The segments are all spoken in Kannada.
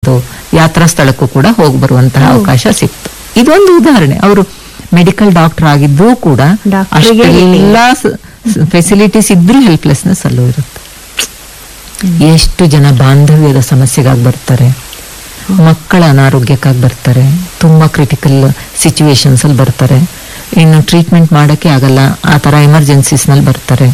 ಸಿಕ್ತು ಯಾತ್ರಾ ಸ್ಥಳಕ್ಕೂ ಕೂಡ ಹೋಗಿ ಬರುವಂತಹ ಅವಕಾಶ ಸಿಕ್ತು ಇದೊಂದು ಉದಾಹರಣೆ ಅವರು ಮೆಡಿಕಲ್ ಡಾಕ್ಟರ್ ಆಗಿದ್ರೂ ಕೂಡ ಡಾಕ್ಟ್ರಿಗೆ ಅಷ್ಟೆಲ್ಲ ಫೆಸಿಲಿಟೀಸ್ ಇದ್ರೂ ಹೆಲ್ಪ್ಲೆಸ್ನೆಸ್ ಅಲ್ಲೂ ಇರುತ್ತೆ ಎಷ್ಟು ಜನ ಬಾಂಧವ್ಯದ ಸಮಸ್ಯೆಗಾಗಿ ಬರ್ತಾರೆ ಮಕ್ಕಳ ಅನಾರೋಗ್ಯಕ್ಕಾಗಿ ಬರ್ತಾರೆ ತುಂಬಾ ಕ್ರಿಟಿಕಲ್ ಸಿಚುವೇಶನ್ಸ್ ಅಲ್ಲಿ ಬರ್ತಾರೆ ಇನ್ನು ಟ್ರೀಟ್ಮೆಂಟ್ ಮಾಡಕ್ಕೆ ಆಗಲ್ಲ ಆ ತರ ಎಮರ್ಜೆನ್ಸೀಸ್ ನಲ್ಲಿ ಬರ್ತಾರೆ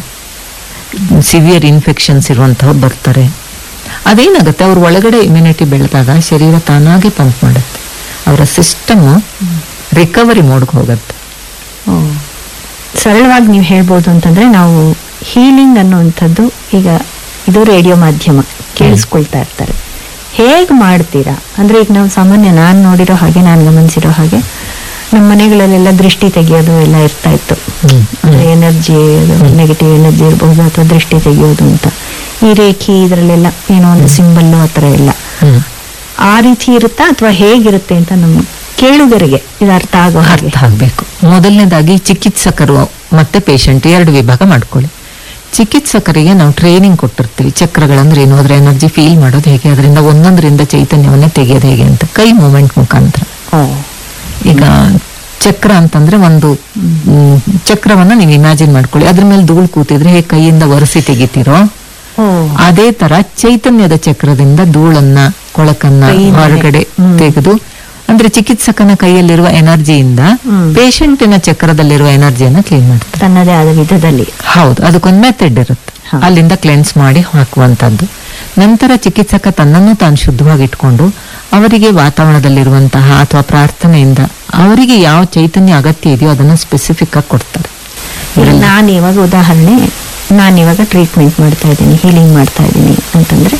ಸಿವಿಯರ್ ಇನ್ಫೆಕ್ಷನ್ಸ್ ಇರುವಂತವ್ರು ಬರ್ತಾರೆ ಅದೇನಾಗುತ್ತೆ ಅವ್ರ ಒಳಗಡೆ ಇಮ್ಯುನಿಟಿ ಬೆಳೆದಾಗ ಶರೀರ ತಾನಾಗೆ ಪಂಪ್ ಮಾಡುತ್ತೆ ಅವರ ಸಿಸ್ಟಮ್ ರಿಕವರಿ ಮೋಡ್ಗೆ ಹೋಗುತ್ತೆ ಓ. ಸರಳವಾಗಿ ನೀವು ಹೇಳ್ಬೋದು ಅಂತಂದ್ರೆ ನಾವು ಹೀಲಿಂಗ್ ಅನ್ನುವಂಥದ್ದು ಈಗ ಇದು ರೇಡಿಯೋ ಮಾಧ್ಯಮ ಕೇಳಿಸ್ಕೊಳ್ತಾ ಇರ್ತಾರೆ ಹೇಗೆ ಮಾಡ್ತೀರಾ ಅಂದ್ರೆ ಈಗ ನಾವು ಸಾಮಾನ್ಯ ನಾನು ನೋಡಿರೋ ಹಾಗೆ ನಾನು ಗಮನಿಸಿರೋ ಹಾಗೆ ನಮ್ಮ ಮನೆಗಳಲ್ಲೆಲ್ಲ ದೃಷ್ಟಿ ತೆಗೆಯೋದು ಎಲ್ಲ ಇರ್ತಾ ಇತ್ತು ಹ್ಮ್. ಅಂದ್ರೆ ಎನರ್ಜಿ ನೆಗೆಟಿವ್ ಎನರ್ಜಿ ಇರಬಹುದು ಅಥವಾ ದೃಷ್ಟಿ ತೆಗೆಯೋದು ಅಂತ ಈ ರೇಖಿ ಇದರಲ್ಲೆಲ್ಲ ಏನೋ ಒಂದು ಸಿಂಬಲ್ಲು ಆ ಥರ ಎಲ್ಲ ಹ್ಮ್. ಆ ರೀತಿ ಇರುತ್ತಾ ಅಥವಾ ಹೇಗಿರುತ್ತೆ ಅಂತ ನಮ್ಮ ಕೇಳುಗರಿಗೆ ಇದು ಅರ್ಥ ಆಗೋ ಹಾಗೆ ಅರ್ಥ ಆಗಬೇಕು ಮೊದಲನೇದಾಗಿ ಚಿಕಿತ್ಸಕರು ಮತ್ತೆ ಪೇಷಂಟ್ ಎರಡು ವಿಭಾಗ ಮಾಡ್ಕೊಳ್ಳಿ ಚಿಕಿತ್ಸಕರಿಗೆ ನಾವು ಟ್ರೈನಿಂಗ್ ಕೊಟ್ಟಿರ್ತೀವಿ ಚಕ್ರಗಳಂದ್ರೆ ಏನು ಅದ್ರ ಎನರ್ಜಿ ಫೀಲ್ ಮಾಡೋದು ಹೇಗೆ ಅದರಿಂದ ಒಂದೊಂದರಿಂದ ಚೈತನ್ಯವನ್ನೇ ತೆಗೆಯೋದು ಹೇಗೆ ಅಂತ ಕೈ ಮೂಮೆಂಟ್ ಮುಖಾಂತರ ಓ. ಈಗ ಚಕ್ರ ಅಂತಂದ್ರೆ ಒಂದು ಮ್, ಚಕ್ರವನ್ನ ನೀವು ಇಮ್ಯಾಜಿನ್ ಮಾಡ್ಕೊಳ್ಳಿ ಅದ್ರ ಮೇಲೆ ಧೂಳು ಕೂತಿದ್ರೆ ಹೇಗೆ ಕೈಯಿಂದ ಒರೆಸಿ ತೆಗಿತೀರೋ ಓ. ಅದೇ ತರ ಚೈತನ್ಯದ ಚಕ್ರದಿಂದ ಧೂಳನ್ನ ಕೊಳಕನ್ನ ಕೈಯಿಂದಲೇ. ಹೊರಗಡೆ ಹ್ಮ್. ತೆಗೆದು ಅಂದ್ರೆ ಚಿಕಿತ್ಸಕನ ಕೈಯಲ್ಲಿರುವ ಎನರ್ಜಿಯಿಂದ ಹ್ಮ್. ಪೇಷಂಟಿನ ಚಕ್ರದಲ್ಲಿರುವ ಎನರ್ಜಿಯನ್ನ ಕ್ಲೀನ್ ಮಾಡ್ತಾರೆ ತನ್ನದೇ ಆದ ವಿಧದಲ್ಲಿ ಹೌದು ಅದಕ್ಕೊಂದು ಮೆಥಡ್ ಇರುತ್ತೆ ಹಾ. ಅಲ್ಲಿಂದ ಕ್ಲೆನ್ಸ್ ಮಾಡಿ ಹಾಕುವಂತದ್ದು ನಂತರ ಚಿಕಿತ್ಸಕ ತನ್ನನ್ನು ತಾನು ಶುದ್ಧವಾಗಿ ಇಟ್ಕೊಂಡು ಅವರಿಗೆ ವಾತಾವರಣದಲ್ಲಿರುವಂತಹ ಅಥವಾ ಪ್ರಾರ್ಥನೆಯಿಂದ ಅವರಿಗೆ ಯಾವ ಚೈತನ್ಯ ಅಗತ್ಯ ಇದೆಯೋ ಅದನ್ನ ಸ್ಪೆಸಿಫಿಕ್ ಆಗಿ ಕೊಡ್ತಾರೆ ಈಗ ನಾನು ಇವಾಗ ಉದಾಹರಣೆ ನಾನು ಇವಾಗ ಟ್ರೀಟ್ಮೆಂಟ್ ಮಾಡ್ತಾ ಇದ್ದೀನಿ ಹೀಲಿಂಗ್ ಮಾಡ್ತಾ ಇದ್ದೀನಿ ಅಂತಂದ್ರೆ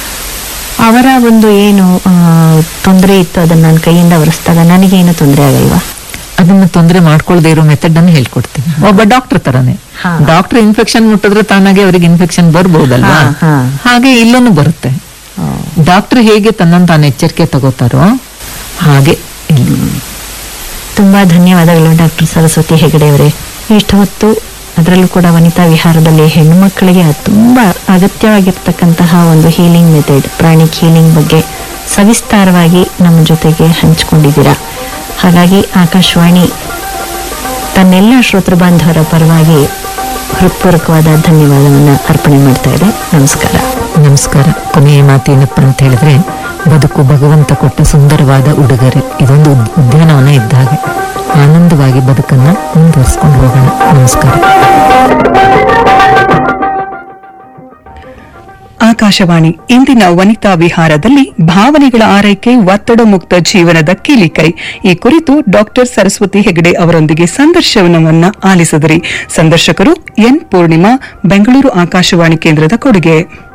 ಅವರ ಒಂದು ಏನು ತೊಂದರೆ ಇತ್ತು ಅದನ್ನ ನನ್ನ ಕೈಯಿಂದ ಒರೆಸಿದಾಗ ನನಗೇನು ತೊಂದರೆ ಆಗಲ್ವಾ ಅದನ್ನ ತೊಂದರೆ ಮಾಡ್ಕೊಳ್ದೇ ಇರೋ ಮೆಥಡ್ ಅನ್ನು ಹೇಳ್ಕೊಡ್ತೀನಿ ಒಬ್ಬ ಡಾಕ್ಟರ್ ತರನೇ ಹಾ. ಡಾಕ್ಟರ್ ಇನ್ಫೆಕ್ಷನ್ ಮುಟ್ಟಿದ್ರೆ ತಾನಾಗೆ ಅವರಿಗೆ ಇನ್ಫೆಕ್ಷನ್ ಬರ್ಬೋದಲ್ವಾ ಹಾ, ಹಾ. ಹಾಗೆ ಇಲ್ಲೂ ಬರುತ್ತೆ ಡಾಕ್ಟರ್ ಹೇಗೆ ತನ್ನನ್ನು ತಾನು ಎಚ್ಚರಿಕೆ ತಗೋತಾರೋ ಹಾಗೆ ಇಲ್ಲಿ ತುಂಬಾ ಧನ್ಯವಾದಗಳು ಡಾಕ್ಟರ್ ಸರಸ್ವತಿ ಹೆಗಡೆ ಅವರೇ ಇಷ್ಟು ಹೊತ್ತು ಅದರಲ್ಲೂ ಕೂಡ ವನಿತಾ ವಿಹಾರದಲ್ಲಿ ಹೆಣ್ಣು ಮಕ್ಕಳಿಗೆ ತುಂಬಾ ಅಗತ್ಯವಾಗಿರ್ತಕ್ಕಂತಹ ಒಂದು ಹೀಲಿಂಗ್ ಮೆಥಡ್ ಪ್ರಾಣಿಕ್ ಹೀಲಿಂಗ್ ಬಗ್ಗೆ ಸವಿಸ್ತಾರವಾಗಿ ನಮ್ಮ ಜೊತೆಗೆ ಹಂಚಿಕೊಂಡಿದ್ದೀರಾ ಹಾಗಾಗಿ ಆಕಾಶವಾಣಿ ತನ್ನೆಲ್ಲ ಶ್ರೋತೃ ಬಾಂಧವರ ಪರವಾಗಿ ಹೃತ್ಪೂರ್ವಕವಾದ ಧನ್ಯವಾದವನ್ನು ಅರ್ಪಣೆ ಮಾಡ್ತಾ ಇದೆ ನಮಸ್ಕಾರ ನಮಸ್ಕಾರ ಕೊನೆಯ ಮಾತೇನಪ್ಪ ಅಂತ ಹೇಳಿದ್ರೆ ಬದುಕು ಭಗವಂತ ಕೊಟ್ಟ ಸುಂದರವಾದ ಉಡುಗೊರೆ ಇದೊಂದು ಉದ್- ಉದ್ಯಾನವನ ಇದ್ದ ಹಾಗೆ ಆನಂದವಾಗಿ ಬದುಕನ್ನ ಮುಂದುವರಿಸ್ಕೊಂಡು ಹೋಗೋಣ ನಮಸ್ಕಾರ ಆಕಾಶವಾಣಿ ಇಂದಿನ ವನಿತಾ ವಿಹಾರದಲ್ಲಿ ಭಾವನೆಗಳ ಆರೈಕೆ ಒತ್ತಡ ಮುಕ್ತ ಜೀವನದ ಕೀಲಿಕೈ ಈ ಕುರಿತು ಡಾಕ್ಟರ್ ಸರಸ್ವತಿ ಹೆಗಡೆ ಅವರೊಂದಿಗೆ ಸಂದರ್ಶನವನ್ನ ಆಲಿಸಿದರಿ ಸಂದರ್ಶಕರು ಎನ್ ಪೂರ್ಣಿಮಾ ಬೆಂಗಳೂರು ಆಕಾಶವಾಣಿ ಕೇಂದ್ರದ ಕೊಡುಗೆ